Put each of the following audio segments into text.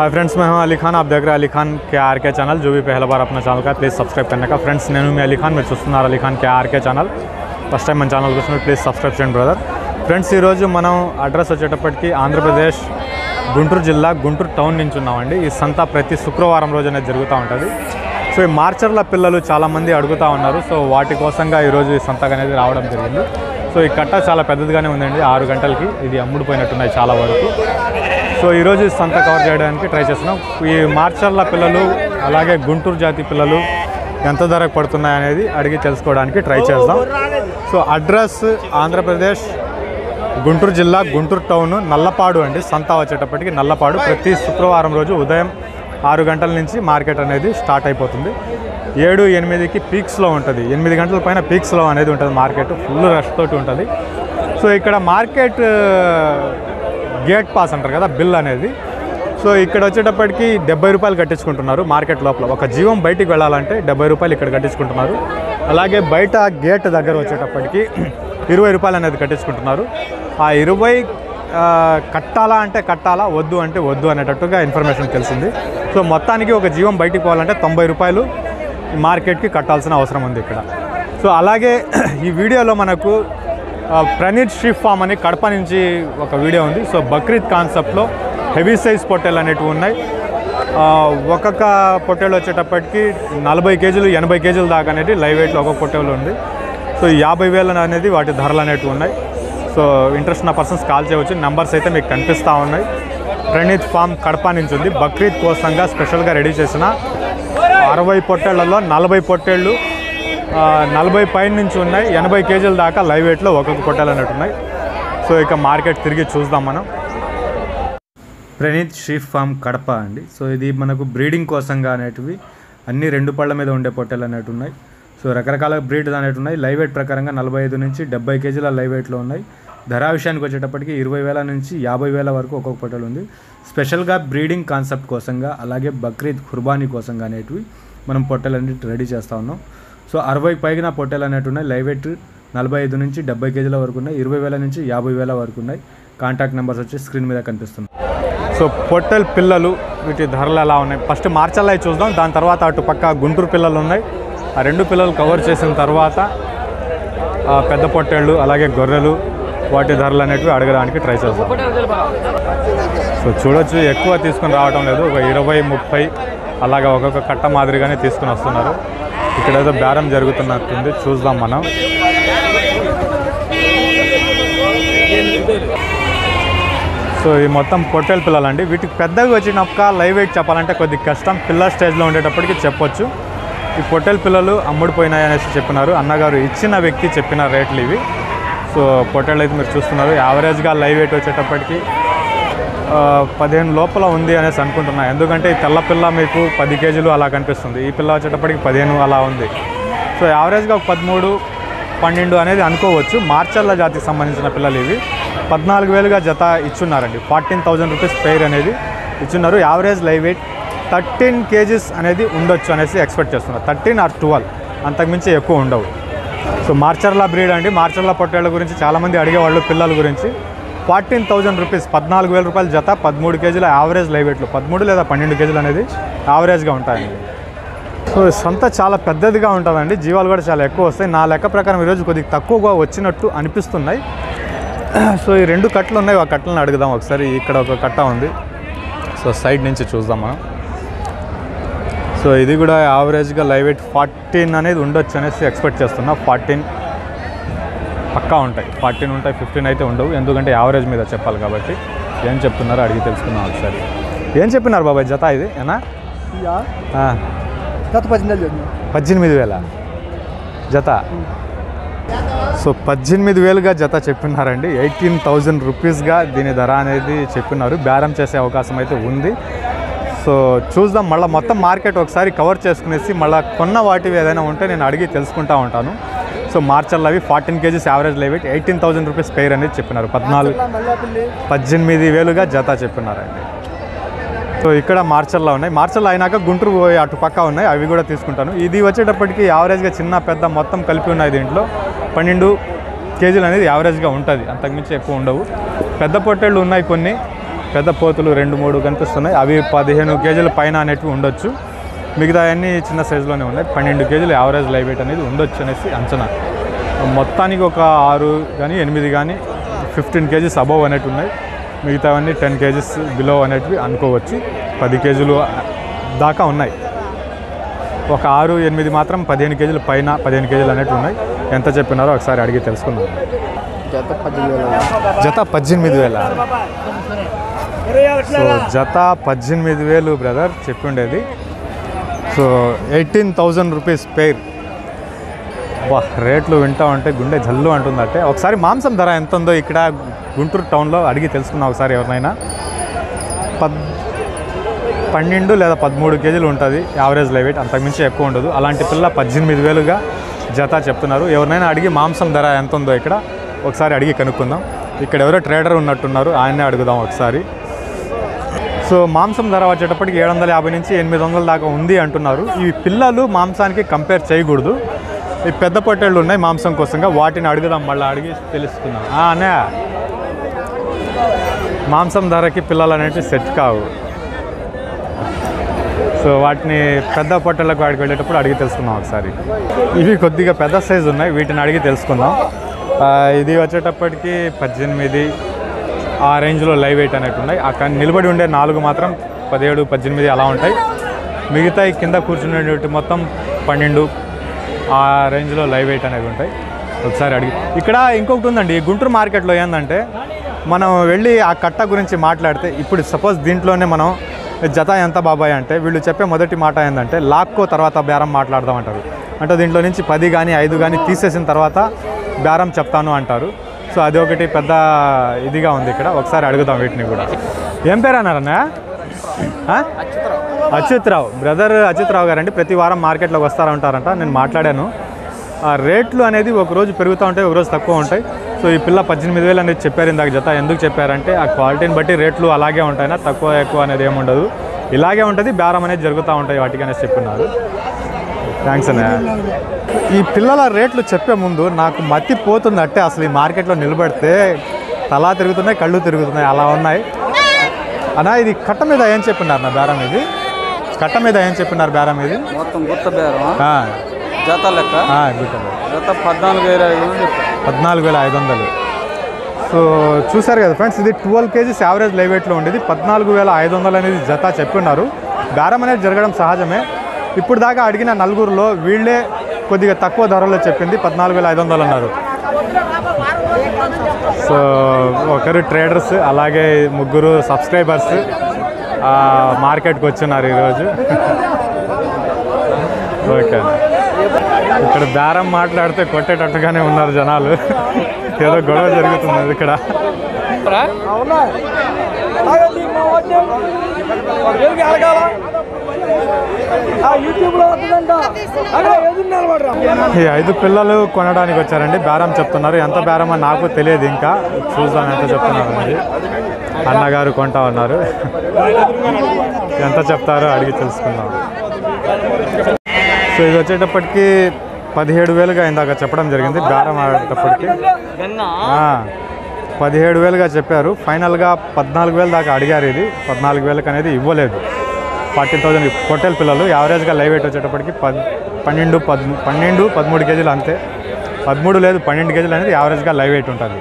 Hi friends मैं हूं अली खान आप देख रहे हैं अली खान के आर के ఛానల్ जो भी पहला बार अपना ఛానల్ का ప్లీజ్ సబ్స్క్రైబ్ करने का ఫ్రెండ్స్ నేను మీ అలీ ఖాన్ మీరు చూస్తున్నారు Ali Khan K RK channel first time మన ఛానల్ చూస్తున్నారు ప్లీజ్ సబ్స్క్రైబ్ చేయండి బ్రదర్ ఫ్రెండ్స్ ఈరోజు మనం అడ్రస్ వచ్చేటప్పటికి ఆంధ్రప్రదేశ్ గుంటూరు జిల్లా గుంటూరు టౌన్ నుంచి ఉన్నామండి ఈ సంత ప్రతి శుక్రవారం రోజు అనేది జరుగుతూ ఉంటుంది సో ఈ మార్చర్ల పిల్లలు చాలామంది అడుగుతూ ఉన్నారు సో వాటి కోసంగా ఈరోజు ఈ సంతకు అనేది రావడం జరిగింది సో ఈ కట్ట చాలా పెద్దదిగానే ఉందండి ఆరు గంటలకి ఇది అమ్ముడుపోయినట్టున్నాయి చాలా వరకు సో ఈరోజు ఈ సంత కవర్ చేయడానికి ట్రై చేస్తున్నాం ఈ మార్చర్ల పిల్లలు అలాగే గుంటూరు జాతి పిల్లలు ఎంత ధరకు పడుతున్నాయి అనేది అడిగి తెలుసుకోవడానికి ట్రై చేద్దాం సో అడ్రస్ ఆంధ్రప్రదేశ్ గుంటూరు జిల్లా గుంటూరు టౌన్ నల్లపాడు అండి సంత వచ్చేటప్పటికి నల్లపాడు ప్రతి శుక్రవారం రోజు ఉదయం ఆరు గంటల నుంచి మార్కెట్ అనేది స్టార్ట్ అయిపోతుంది ఏడు ఎనిమిదికి పీక్స్లో ఉంటుంది ఎనిమిది గంటల పైన పీక్స్లో అనేది ఉంటుంది మార్కెట్ ఫుల్ రష్ తోటి ఉంటుంది సో ఇక్కడ మార్కెట్ గేట్ పాస్ అంటారు కదా బిల్ అనేది సో ఇక్కడ వచ్చేటప్పటికి డెబ్బై రూపాయలు కట్టించుకుంటున్నారు మార్కెట్ లోపల ఒక జీవం బయటికి వెళ్ళాలంటే డెబ్బై రూపాయలు ఇక్కడ కట్టించుకుంటున్నారు అలాగే బయట గేట్ దగ్గర వచ్చేటప్పటికి ఇరవై రూపాయలు అనేది కట్టించుకుంటున్నారు ఆ ఇరవై ఆ, కట్టాలా అంటే కట్టాలా వద్దు అంటే వద్దు అనేటట్టుగా ఇన్ఫర్మేషన్ తెలిసింది సో మొత్తానికి ఒక జీవం బయటికి పోవాలంటే తొంభై రూపాయలు ఈ మార్కెట్కి కట్టాల్సిన అవసరం ఉంది ఇక్కడ సో అలాగే ఈ వీడియోలో మనకు ఆ, ప్రణీత్ షీఫ్ ఫామ్ అని కడప నుంచి ఒక వీడియో ఉంది సో బక్రీద్ కాన్సెప్ట్లో హెవీ సైజ్ పొట్టేలు అనేటివి ఉన్నాయి ఆ, ఒక్కొక్క పొట్టేలు వచ్చేటప్పటికి నలభై కేజీలు ఎనభై కేజీల దాకా అనేది లైవ్ వెయిట్లో ఒక్కొక్క పొట్టేలు ఉంది సో యాభై వేలు అనేది వాటి ధరలు అనేటివి ఉన్నాయి సో ఇంట్రెస్ట్ ఉన్న పర్సన్స్ కాల్ చేయవచ్చు నెంబర్స్ అయితే మీకు కనిపిస్తూ ఉన్నాయి ప్రణీత్ ఫామ్ కడప నుంచి ఉంది బక్రీద్ కోసంగా స్పెషల్గా రెడీ చేసిన అరవై పొట్టేళ్లలో నలభై పొట్టేళ్ళు ఆ, నలభై పైన నుంచి ఉన్నాయి ఎనభై కేజీల దాకా లైవ్ వెయిట్లో ఒక్కొక్క పొట్టేలు అన్నట్టు ఉన్నాయి సో ఇక మార్కెట్ తిరిగి చూద్దాం మనం ప్రణీత్ షీఫ్ ఫామ్ కడప అండి సో ఇది మనకు బ్రీడింగ్ కోసంగా అనేటివి అన్ని రెండు పళ్ళ మీద ఉండే పొట్టేలు అనేవి ఉన్నాయి సో రకరకాల బ్రీడ్ అనేవి ఉన్నాయి లైవ్ వెయిట్ ప్రకారంగా నలభై ఐదు నుంచి డెబ్బై కేజీల లైవ్ వెయిట్లో ఉన్నాయి ధర విషయానికి వచ్చేటప్పటికి ఇరవై వేల నుంచి యాభై వేల వరకు ఒక్కొక్క పొట్టేలు ఉంది స్పెషల్గా బ్రీడింగ్ కాన్సెప్ట్ కోసంగా అలాగే బక్రీద్ కుర్బానీ కోసంగా అనేటివి మనం పొట్టెలన్నీ రెడీ చేస్తూ ఉన్నాం సో అరవై పైన పొట్టెలు అనేవి ఉన్నాయి లైవ్ వెయిట్ నలభై ఐదు నుంచి డెబ్బై కేజీల వరకు ఉన్నాయి ఇరవై వేల నుంచి యాభై వేల వరకు ఉన్నాయి కాంటాక్ట్ నెంబర్స్ వచ్చి స్క్రీన్ మీద కనిపిస్తుంది సో పొట్టెల్ పిల్లలు వీటి ధరలు ఎలా ఉన్నాయి ఫస్ట్ మార్చల్లా చూద్దాం దాని తర్వాత అటు పక్క గుంటూరు పిల్లలు ఉన్నాయి ఆ రెండు పిల్లలు కవర్ చేసిన తర్వాత ఆ పెద్ద పొట్టేళ్ళు అలాగే గొర్రెలు వాటి ధరలు అనేటివి అడగడానికి ట్రై చేద్దాం సో చూడొచ్చు ఎక్కువ తీసుకొని రావడం లేదు ఒక ఇరవై ముప్పై అలాగా ఒక్కొక్క కట్ట మాదిరిగానే తీసుకుని వస్తున్నారు ఇక్కడ ఏదో బేరం జరుగుతున్నట్టుంది చూద్దాం మనం సో ఈ మొత్తం పొట్టేల పిల్లలండి వీటికి పెద్దగా వచ్చినప్పుడు లైవ్ వెయిట్ చెప్పాలంటే కొద్దిగా కష్టం పిల్లల స్టేజ్లో ఉండేటప్పటికి చెప్పొచ్చు ఈ పొట్టేల పిల్లలు అమ్ముడిపోయినాయి అనేసి చెప్పినారు అన్నగారు ఇచ్చిన వ్యక్తి చెప్పిన రేట్లు ఇవి సో పొట్టేళ్ళు అయితే మీరు చూస్తున్నారు యావరేజ్గా లైవ్ వెయిట్ వచ్చేటప్పటికి ఆ, పదిహేను లోపల ఉంది అనేసి అనుకుంటున్నా ఎందుకంటే ఈ తెల్ల పిల్ల మీకు పది కేజీలు అలా కనిపిస్తుంది ఈ పిల్ల వచ్చేటప్పటికి పదిహేను అలా ఉంది సో యావరేజ్గా ఒక పదమూడు పన్నెండు అనేది అనుకోవచ్చు మార్చల్ల జాతికి సంబంధించిన పిల్లలు ఇవి పద్నాలుగు వేలుగా జత ఇచ్చున్నారండి ఫార్టీన్ థౌజండ్ రూపీస్ పెయిర్ అనేది ఇచ్చున్నారు average live weight thirteen kgs అనేది ఉండొచ్చు అనేసి ఎక్స్పెక్ట్ చేస్తున్నారు థర్టీన్ ఆర్ ట్వెల్వ్ అంతకుమించి ఎక్కువ ఉండవు సో మార్చర్ల బ్రీడ్ అండి మార్చర్ల పొట్టేళ్ళ గురించి చాలామంది అడిగేవాళ్ళు పిల్లల గురించి ఫార్టీన్ థౌజండ్ రూపీస్ పద్నాలుగు వేల రూపాయల జత పదమూడు కేజీల యావరేజ్ లైవ్ వెయిట్లు పదమూడు లేదా పన్నెండు కేజీలు అనేది యావరేజ్గా ఉంటాయండి సో సంత చాలా పెద్దదిగా ఉంటుందండి జీవాలు కూడా చాలా ఎక్కువ వస్తాయి నా లెక్క ప్రకారం ఈరోజు కొద్దిగా తక్కువగా వచ్చినట్టు అనిపిస్తున్నాయి సో ఈ రెండు కట్టలు ఉన్నాయి ఆ కట్టలను అడుగుదాం ఒకసారి ఇక్కడ ఒక కట్ట ఉంది సో సైడ్ నుంచి చూద్దాం మనం సో ఇది కూడా యావరేజ్గా లైవ్ వెయిట్ ఫార్టీన్ అనేది ఉండొచ్చు అనేసి ఎక్స్పెక్ట్ చేస్తున్నా ఫార్టీన్ పక్కా ఉంటాయి ఫార్టీన్ ఉంటాయి ఫిఫ్టీన్ అయితే ఉండవు ఎందుకంటే యావరేజ్ మీద చెప్పాలి కాబట్టి ఏం చెప్తున్నారో అడిగి తెలుసుకుందాం ఒకసారి ఏం చెప్పినారు బాబాయ్ జత ఇది ఏనా యా ఆ, గత పద్దెనిమిది లేదు పద్దెనిమిది వేల జత సో పద్దెనిమిది వేలుగా జత చెప్పినారండి ఎయిటీన్ థౌజండ్ రూపీస్గా దీని ధర అనేది చెప్పినారు బేరం చేసే అవకాశం అయితే ఉంది సో చూద్దాం మళ్ళీ మొత్తం మార్కెట్ ఒకసారి కవర్ చేసుకునేసి మళ్ళీ కొన్న వాటివి ఏదైనా ఉంటే నేను అడిగి తెలుసుకుంటా ఉంటాను సో మార్చల్ అవి fourteen kgs average live weight eighteen thousand rupees pair అనేది చెప్పినారు పద్నాలుగు మల్లాపల్లి పద్దెనిమిది వేలుగా జత చెప్పినారండి సో ఇక్కడ మార్చల్లో ఉన్నాయి మార్చల్లో అయినాక గుంటూరు పోయి అటు పక్క ఉన్నాయి అవి కూడా తీసుకుంటాను ఇది వచ్చేటప్పటికి యావరేజ్గా చిన్న పెద్ద మొత్తం కలిపి ఉన్నాయి దీంట్లో పన్నెండు కేజీలు అనేది యావరేజ్గా ఉంటుంది అంతకుమించి ఎక్కువ ఉండవు పెద్ద పొట్టేళ్ళు ఉన్నాయి కొన్ని పెద్ద పోతులు రెండు మూడు కనిపిస్తున్నాయి అవి పదిహేను కేజీల పైన అనేటివి ఉండొచ్చు మిగతా అన్నీ చిన్న సైజులోనే ఉన్నాయి పన్నెండు కేజీలు యావరేజ్ లైవ్ వెయిట్ అనేది ఉండొచ్చు అనేసి అంచనా మొత్తానికి ఒక ఆరు కానీ ఎనిమిది కానీ ఫిఫ్టీన్ కేజీస్ అబవ్ అనేటివి ఉన్నాయి మిగతావన్నీ టెన్ కేజీస్ బిలో అనేటివి అనుకోవచ్చు పది కేజీలు దాకా ఉన్నాయి ఒక ఆరు ఎనిమిది మాత్రం పదిహేను కేజీల పైన పదిహేను కేజీలు అనేటివి ఉన్నాయి ఎంత చెప్పినారో ఒకసారి అడిగి తెలుసుకుందాం జత పద్దెనిమిది వేల జత పద్దెనిమిది వేల సో జత పద్దెనిమిది వేలు బ్రదర్ చెప్పి ఉండేది so eighteen thousand rupees pair వా రేట్లు వింటా ఉంటే గుండె జల్లు అంటుందంటే ఒకసారి మాంసం ధర ఎంత ఉందో ఇక్కడ గుంటూరు టౌన్లో అడిగి తెలుసుకున్నా ఒకసారి ఎవరినైనా పద్ పన్నెండు లేదా పదమూడు కేజీలు ఉంటుంది యావరేజ్ లైవ్ వెయిట్ అంతకుమించి ఎక్కువ ఉండదు అలాంటి పిల్ల పద్దెనిమిది వేలుగా జత చెప్తున్నారు ఎవరినైనా అడిగి మాంసం ధర ఎంత ఉందో ఇక్కడ ఒకసారి అడిగి కనుక్కుందాం ఇక్కడ ఎవరో ట్రేడర్ ఉన్నట్టున్నారు ఆయన్నే అడుగుదాం ఒకసారి సో మాంసం ధర వచ్చేటప్పటికి ఏడు వందల యాభై నుంచి ఎనిమిది వందల దాకా ఉంది అంటున్నారు ఈ పిల్లలు మాంసానికి కంపేర్ చేయకూడదు ఈ పెద్ద పొట్టేళ్ళు ఉన్నాయి మాంసం కోసంగా వాటిని అడుగుదాం మళ్ళీ అడిగి తెలుసుకుందాం ఆ, అన్నయ్య మాంసం ధరకి పిల్లలు అనేవి సెట్ కావు సో వాటిని పెద్ద పొట్టలకు వాడికి వెళ్ళేటప్పుడు అడిగి తెలుసుకుందాం ఒకసారి ఇవి కొద్దిగా పెద్ద సైజు ఉన్నాయి వీటిని అడిగి తెలుసుకుందాం ఆ, ఇది వచ్చేటప్పటికి పద్దెనిమిది ఆ రేంజ్లో లైవ్ వెయిట్ అనేవి ఉన్నాయి అక్కడ నిలబడి ఉండే నాలుగు మాత్రం పదిహేడు పద్దెనిమిది అలా ఉంటాయి మిగతా ఈ కింద కూర్చునేటి మొత్తం పన్నెండు ఆ రేంజ్లో లైవ్ వెయిట్ అనేవి ఉంటాయి ఒకసారి అడిగి ఇక్కడ ఇంకొకటి ఉందండి ఈ గుంటూరు మార్కెట్లో ఏంటంటే మనం వెళ్ళి ఆ కట్ట గురించి మాట్లాడితే ఇప్పుడు సపోజ్ దీంట్లోనే మనం జత ఎంత బాబాయ్ అంటే వీళ్ళు చెప్పే మొదటి మాట ఏంటంటే లాక్కో తర్వాత బేరం మాట్లాడదాం అంటారు అంటే దీంట్లో నుంచి పది కానీ ఐదు కానీ తీసేసిన తర్వాత బేరం చెప్తాను అంటారు సో అది ఒకటి పెద్ద ఇదిగా ఉంది ఇక్కడ ఒకసారి అడుగుదాం వీటిని కూడా ఏం పేరు అన్నారన్నా ఆ? అచ్యుత్ రావు బ్రదర్ అచ్యుత్ రావు గారండి ప్రతి వారం మార్కెట్లోకి వస్తారా ఉంటారంట నేను మాట్లాడాను ఆ రేట్లు అనేది ఒక రోజు పెరుగుతూ ఉంటాయి ఒక రోజు తక్కువ ఉంటాయి సో ఈ పిల్ల పద్దెనిమిది వేలు అనేది చెప్పారు ఇందాక జత ఎందుకు చెప్పారంటే ఆ క్వాలిటీని బట్టి రేట్లు అలాగే ఉంటాయినా తక్కువ ఎక్కువ అనేది ఏమి ఉండదు ఇలాగే ఉంటుంది బేరం అనేది జరుగుతూ ఉంటాయి వాటికి అనేసి చెప్పున్నారు థ్యాంక్స్ అన్నయ్య ఈ పిల్లల రేట్లు చెప్పే ముందు నాకు మతి పోతుంది అంటే అసలు ఈ మార్కెట్లో నిలబడితే తలా తిరుగుతున్నాయి కళ్ళు తిరుగుతున్నాయి అలా ఉన్నాయి అన్నా ఇది కట్ట మీద ఏం చెప్పినారు నా బేరం ఇది కట్ట మీద ఏం చెప్పినారు బేరం ఇది మొత్తం గుత్త బేరం ఆ, జత లెక్క ఆ, గుర్తుంది. జత పద్నాలుగు వేల ఐదు వందలు చెప్పారు పద్నాలుగు వేల ఐదు వందలు సో చూసారు కదా ఫ్రెండ్స్ ఇది ట్వెల్వ్ కేజీస్ యావరేజ్ లైవ్ వెయిట్లో ఉండేది పద్నాలుగు వేల ఐదు వందలు అనేది జత చెప్పున్నారు బేరం అనేది జరగడం సహజమే ఇప్పుడు దాకా అడిగిన నలుగురులో వీళ్ళే కొద్దిగా తక్కువ ధరలో చెప్పింది పద్నాలుగు వేల ఐదు వందలు అన్నారు సో ఒకరు ట్రేడర్స్ అలాగే ముగ్గురు సబ్స్క్రైబర్స్ మార్కెట్కి వచ్చిన్నారు ఈరోజు ఓకే ఇక్కడ బేరం మాట్లాడితే కొట్టేటట్టుగానే ఉన్నారు జనాలు ఏదో గొడవ జరుగుతుంది ఇక్కడ అవునా తాగండి మా వాడిని. ఒక వేలుకి అడగాల ఆ యూట్యూబ్లో వస్తుందంట అక్కడ ఎదురు వాడరా ఈ ఐదు పిల్లలు కొనడానికి వచ్చారండి బేరం చెప్తున్నారు ఎంత బేరం అని నాకు తెలియదు ఇంకా చూద్దాం ఎంత చెప్తున్నారు అనేది అన్నగారు కొంటా ఉన్నారు ఎంత చెప్తారో అడిగి తెలుసుకుందాం సో ఇది వచ్చేటప్పటికి పదిహేడు వేలుగా ఇందాక చెప్పడం జరిగింది బేరం ఆడేటప్పటికి ఆ, పదిహేడు వేలుగా చెప్పారు ఫైనల్గా పద్నాలుగు వేలు దాకా అడిగారు ఇది పద్నాలుగు వేలకు అనేది ఇవ్వలేదు ఫార్టీన్ థౌజండ్ పొట్టేల పిల్లలు యావరేజ్గా లైవ్ వెయిట్ వచ్చేటప్పటికి పద్ పన్నెండు పద్ పన్నెండు పదమూడు కేజీలు అంతే పదమూడు లేదు పన్నెండు కేజీలు అనేది యావరేజ్గా లైవ్ వెయిట్ ఉంటుంది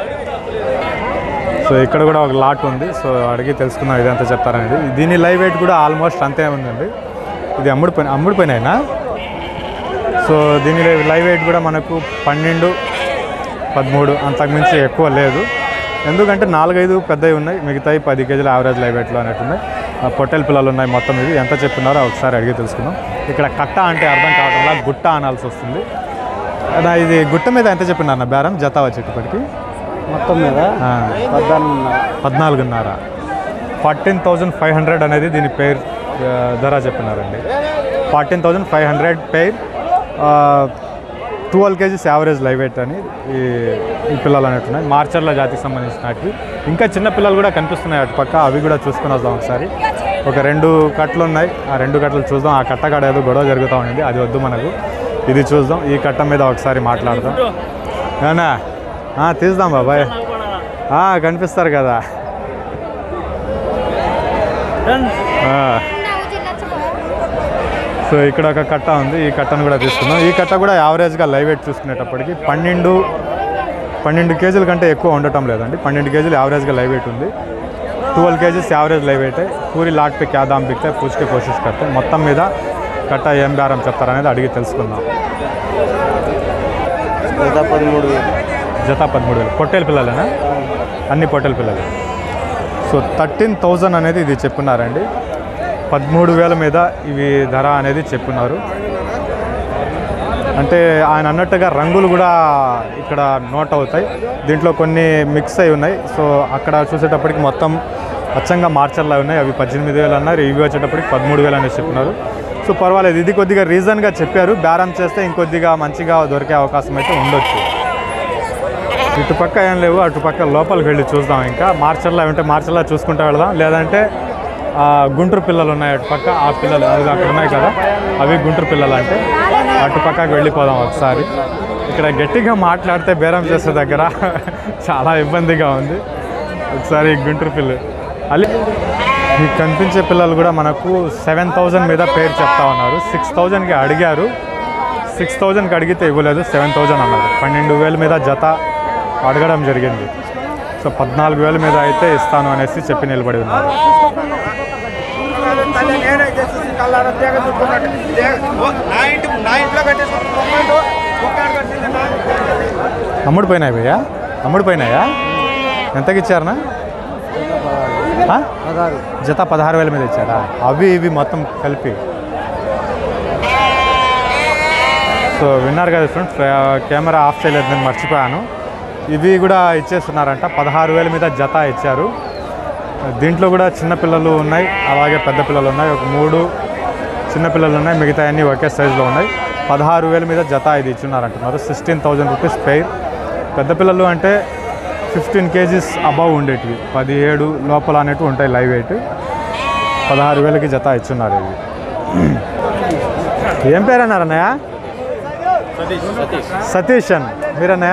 సో ఇక్కడ కూడా ఒక లాట్ ఉంది సో అడిగి తెలుసుకుందాం ఇది ఎంత చెప్తారనేది దీని లైవ్ వెయిట్ కూడా ఆల్మోస్ట్ అంతే ఉందండి ఇది అమ్ముడిపోయిన అమ్ముడిపోయినాయినా సో దీని లైవ్ వెయిట్ కూడా మనకు పన్నెండు పదమూడు అంతకుమించి ఎక్కువ లేదు ఎందుకంటే నాలుగైదు పెద్దవి ఉన్నాయి మిగతాయి పది కేజీల యావరేజ్ లైవ్ వెయిట్లో అనేట్టున్నాయి ఆ, పొట్టేల పిల్లలు ఉన్నాయి మొత్తం ఇది ఎంత చెప్తున్నారో ఒకసారి అడిగి తెలుసుకుందాం ఇక్కడ కట్ట అంటే అర్థం కావడంలా గుట్ట అనాల్సి వస్తుంది నా ఇది గుట్ట మీద ఎంత చెప్పినారు నా బేరం జత వచ్చేటప్పటికి మొత్తం మీద ఆ, పద్నాలుగున్నర పద్నాలుగున్నర ఫార్టీన్ థౌజండ్ ఫైవ్ హండ్రెడ్ అనేది దీని పేర్ ఆ, ధర చెప్పినారండి fourteen thousand five hundred pair twelve kgs average live weight అని ఈ ఈ పిల్లలు అనేట్టున్నాయి మార్చర్ల జాతికి సంబంధించినవి ఇంకా చిన్న పిల్లలు కూడా కనిపిస్తున్నాయి అటు పక్క అవి కూడా చూసుకుని వద్దాం ఒకసారి ఒక రెండు కట్టలు ఉన్నాయి ఆ రెండు కట్టలు చూద్దాం ఆ కట్ట కాడ ఏదో గొడవ జరుగుతూ ఉండింది అది వద్దు మనకు ఇది చూద్దాం ఈ కట్ట మీద ఒకసారి మాట్లాడదాం ఏనా తీద్దాం బాబాయ్ ఆ, కనిపిస్తారు కదా ఆ. సో ఇక్కడ ఒక కట్ట ఉంది ఈ కట్టను కూడా తీసుకుందాం ఈ కట్ట కూడా యావరేజ్గా లైవ్ వెయిట్ చూసుకునేటప్పటికి పన్నెండు పన్నెండు కేజీల కంటే ఎక్కువ ఉండటం లేదండి పన్నెండు కేజీలు యావరేజ్గా లైవ్ వెయిట్ ఉంది twelve kgs average live weight పూరి లాట్ पे क्या दाम बिकता है पूछ के कोशिश करते हैं మొత్తం మీద కట్ట ఏం బేరం చెప్తారనేది అడిగి తెలుసుకుందాం జత పదమూడు వేలు జత పదమూడు వేలు పొట్టేలు పిల్లలేనా అన్ని పొట్టేలు పిల్లలు సో థర్టీన్ థౌజండ్ అనేది ఇది చెప్పున్నారండి పదమూడు వేల మీద ఇవి ధర అనేది చెప్పున్నారు అంటే ఆయన అన్నట్టుగా రంగులు కూడా ఇక్కడ నోట్ అవుతాయి దీంట్లో కొన్ని మిక్స్ అయి ఉన్నాయి సో అక్కడ చూసేటప్పటికి మొత్తం అచ్చంగా మార్చర్లా ఉన్నాయి అవి పద్దెనిమిది వేలు అన్నారు ఇవి వచ్చేటప్పటికి పదమూడు వేలు అనేది చెప్పినారు సో పర్వాలేదు ఇది కొద్దిగా రీజన్గా చెప్పారు బేరం చేస్తే ఇంకొద్దిగా మంచిగా దొరికే అవకాశం అయితే ఉండొచ్చు ఇటుపక్క ఏం లేవు అటుపక్క లోపలికి వెళ్ళి చూద్దాం ఇంకా మార్చర్లా ఉంటే మార్చర్లా చూసుకుంటూ వెళదాం లేదంటే ఆ, గుంటూరు పిల్లలు ఉన్నాయి అటుపక్క ఆ పిల్లలు అది అక్కడ ఉన్నాయి కదా అవి గుంటూరు పిల్లలు అంటే అటుపక్కకి వెళ్ళిపోదాం ఒకసారి ఇక్కడ గట్టిగా మాట్లాడితే బేరం చేసే దగ్గర చాలా ఇబ్బందిగా ఉంది ఒకసారి ఈ గుంటూరు పిల్లలు అల్లి ఈ కనిపించే పిల్లలు కూడా మనకు సెవెన్ థౌజండ్ మీద పేరు చెప్తా ఉన్నారు సిక్స్ థౌజండ్కి అడిగారు సిక్స్ థౌజండ్కి అడిగితే ఇవ్వలేదు సెవెన్ థౌజండ్ అన్నారు పన్నెండు వేల మీద జత అడగడం జరిగింది సో పద్నాలుగు వేల మీద అయితే ఇస్తాను అనేసి చెప్పి నిలబడి ఉన్నారు నా ఇంటి నా ఇంట్లో కట్టేసుకుంటూ అమ్ముడు పోయినాయి భయ్యా అమ్ముడు పోయినాయా ఎంతకి ఇచ్చారనా ఆ? పదహారు జత పదహారు వేల మీద ఇచ్చారా అవి ఇవి మొత్తం కలిపి సో విన్నారు కదా ఫ్రెండ్స్ కెమెరా ఆఫ్ చేయలేదు నేను మర్చిపోయాను ఇవి కూడా ఇచ్చేస్తున్నారంట పదహారు వేల మీద జత ఇచ్చారు దీంట్లో కూడా చిన్న పిల్లలు ఉన్నాయి అలాగే పెద్ద పిల్లలు ఉన్నాయి ఒక మూడు చిన్న పిల్లలు ఉన్నాయి మిగతా అన్నీ ఒకే సైజులో ఉన్నాయి పదహారు వేల మీద జత ఇది ఇచ్చున్నారంటున్నారు సిక్స్టీన్ థౌజండ్ రూపీస్ పెయిర్ పెద్ద పిల్లలు అంటే ఫిఫ్టీన్ కేజీస్ అబవ్ ఉండేటివి పదిహేడు లోపల అనేటివి ఉంటాయి లైవ్ వెయిట్ పదహారు వేలకి జత ఇచ్చున్నారు ఇవి ఏం పేరు అన్నారు అన్నయ్య సతీష్ అన్న మీరన్నయ్య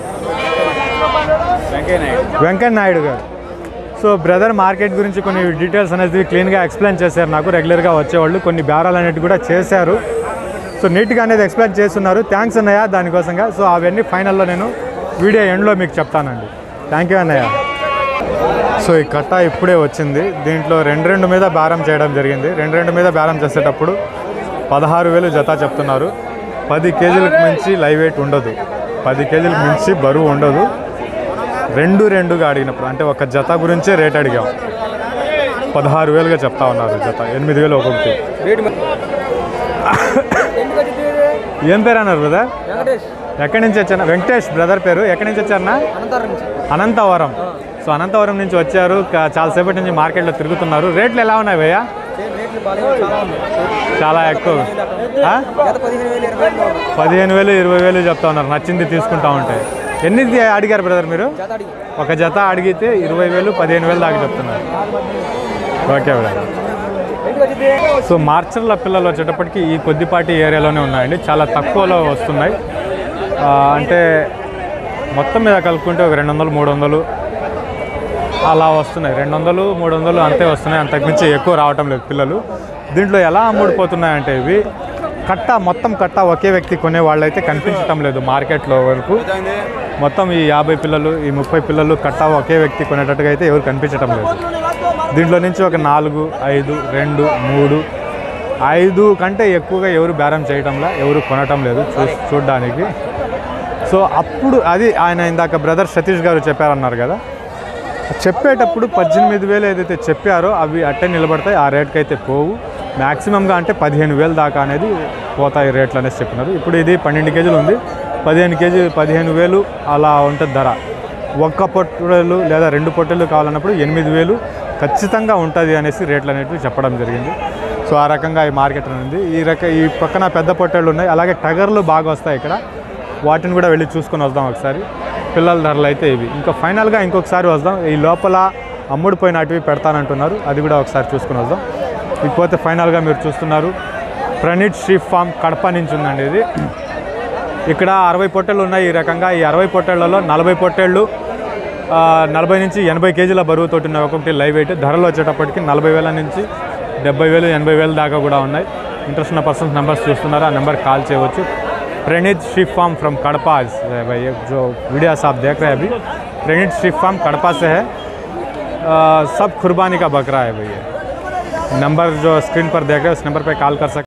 వెంకయ్య నాయుడు గారు సో బ్రదర్ మార్కెట్ గురించి కొన్ని డీటెయిల్స్ అనేది క్లీన్గా ఎక్స్ప్లెయిన్ చేశారు నాకు రెగ్యులర్గా వచ్చేవాళ్ళు కొన్ని బేరాలు అనేవి కూడా చేశారు సో నీట్గా అనేది ఎక్స్ప్లెయిన్ చేస్తున్నారు థ్యాంక్స్ అన్నయ్య దానికోసంగా సో అవన్నీ ఫైనల్లో నేను వీడియో ఎండ్లో మీకు చెప్తానండి థ్యాంక్ యూ అన్నయ్య సో ఈ కట్ట ఇప్పుడే వచ్చింది దీంట్లో రెండు రెండు మీద బేరం చేయడం జరిగింది రెండు రెండు మీద బేరం చేసేటప్పుడు పదహారు వేలు జత చెప్తున్నారు పది కేజీలకు మించి లైవ్ వెయిట్ ఉండదు పది కేజీలకు మించి బరువు ఉండదు రెండు రెండుగా అడిగినప్పుడు అంటే ఒక జత గురించే రేట్ అడిగాం పదహారు వేలుగా చెప్తా ఉన్నారు జత ఎనిమిది వేలు ఒక్కొక్కటి ఏం పేరు అన్నారు బ్రదర్ వెంకటేష్ ఎక్కడి నుంచి వచ్చారు వెంకటేష్ బ్రదర్ పేరు ఎక్కడి నుంచి వచ్చారన్నా అనంతరం నుంచి అనంతవరం సో అనంతవరం నుంచి వచ్చారు క- చాలాసేపటి నుంచి మార్కెట్లో తిరుగుతున్నారు రేట్లు ఎలా ఉన్నాయి భయ్యా రేట్లు బాగా చాలా ఉన్నాయి చాలా ఎక్కువ ఆ? గత పదిహేను వేలు ఇరవై వేలు ఉన్నాయి. పదిహేను వేలు ఇరవై వేలు చెప్తా ఉన్నారు నచ్చింది తీసుకుంటా ఉంటే ఎన్ని ది- అడిగారు బ్రదర్ మీరు జత అడిగి ఒక జత అడిగితే ఇరవై వేలు పదిహేను వేలు దాకా చెప్తున్నారు ఓకే బ్రదర్ ఇంటికి వచ్చింది సో మార్చర్ల పిల్లలు వచ్చేటప్పటికి ఈ కొద్దిపాటి ఏరియాలోనే ఉన్నాయండి చాలా తక్కువలో వస్తున్నాయి ఆ, అంటే మొత్తం మీద కలుపుకుంటే ఒక రెండు వందలు మూడు వందలు అలా వస్తున్నాయి రెండు వందలు మూడు వందలు అంతే వస్తున్నాయి అంతకుమించి ఎక్కువ రావటం లేదు పిల్లలు దీంట్లో ఎలా అమ్ముడుపోతున్నాయంటే ఇవి కట్ట మొత్తం కట్ట ఒకే వ్యక్తి కొనే వాళ్ళైతే కనిపించటం లేదు మార్కెట్లో వరకు మొత్తం ఈ యాభై పిల్లలు ఈ ముప్పై పిల్లలు కట్ట ఒకే వ్యక్తి కొనేటట్టుగా అయితే ఎవరు కనిపించటం లేదు దీంట్లో నుంచి ఒక నాలుగు ఐదు రెండు మూడు ఐదు కంటే ఎక్కువగా ఎవరు బేరం చేయటంలా ఎవరు కొనటం లేదు చూ చూడడానికి సో అప్పుడు అది ఆయన ఇందాక బ్రదర్ సతీష్ గారు చెప్పారన్నారు కదా చెప్పేటప్పుడు పద్దెనిమిది వేలు ఏదైతే చెప్పారో అవి అట్టే నిలబడతాయి ఆ రేట్కి అయితే పోవు మ్యాక్సిమంగా అంటే పదిహేను వేలు దాకా అనేది పోతాయి రేట్లు అనేసి చెప్పినారు ఇప్పుడు ఇది పన్నెండు కేజీలు ఉంది పదిహేను కేజీ పదిహేను వేలు అలా ఉంటుంది ధర ఒక్క పొట్టెలు లేదా రెండు పొట్టెలు కావాలన్నప్పుడు ఎనిమిది వేలు ఖచ్చితంగా ఉంటుంది అనేసి రేట్లు అనేటివి చెప్పడం జరిగింది సో ఆ రకంగా ఈ మార్కెట్ ఉంది ఈ రక ఈ పక్కన పెద్ద పొట్టేళ్ళు ఉన్నాయి అలాగే టగర్లు బాగా వస్తాయి ఇక్కడ వాటిని కూడా వెళ్ళి చూసుకొని వద్దాం ఒకసారి పిల్లల ధరలు అయితే ఇవి ఇంకా ఫైనల్గా ఇంకొకసారి వద్దాం ఈ లోపల అమ్ముడుపోయిన అటువి పెడతానంటున్నారు అది కూడా ఒకసారి చూసుకొని వద్దాం ఇకపోతే ఫైనల్గా మీరు చూస్తున్నారు ప్రణీత్ షీప్ ఫామ్ కడప నుంచి ఉందండి ఇది ఇక్కడ అరవై పొట్టెలు ఉన్నాయి ఈ రకంగా ఈ అరవై పొట్టేళ్లలో నలభై పొట్టేళ్ళు ఆ, నలభై నుంచి ఎనభై కేజీల బరువుతోటి ఉన్నాయి ఒక్కొక్కటి లైవ్ వెయిట్ ధరలు వచ్చేటప్పటికి నలభై వేల నుంచి డెబ్బై వేలు ఎనభై వేలు దాకా కూడా ఉన్నాయి ఇంట్రెస్ట్ ఉన్న పర్సన్స్ నెంబర్స్ చూస్తున్నారు ఆ నెంబర్ కాల్ చేయవచ్చు Praneeth sheep farm from Kadapa है भाई ये जो वीडियोस आप देख रहे हैं अभी प्रणीत शिप फार्म कड़पा से है आ, सब कुर्बानी का बकरा है भैया नंबर जो स्क्रीन पर देख रहे हैं उस नंबर पर कॉल कर सकते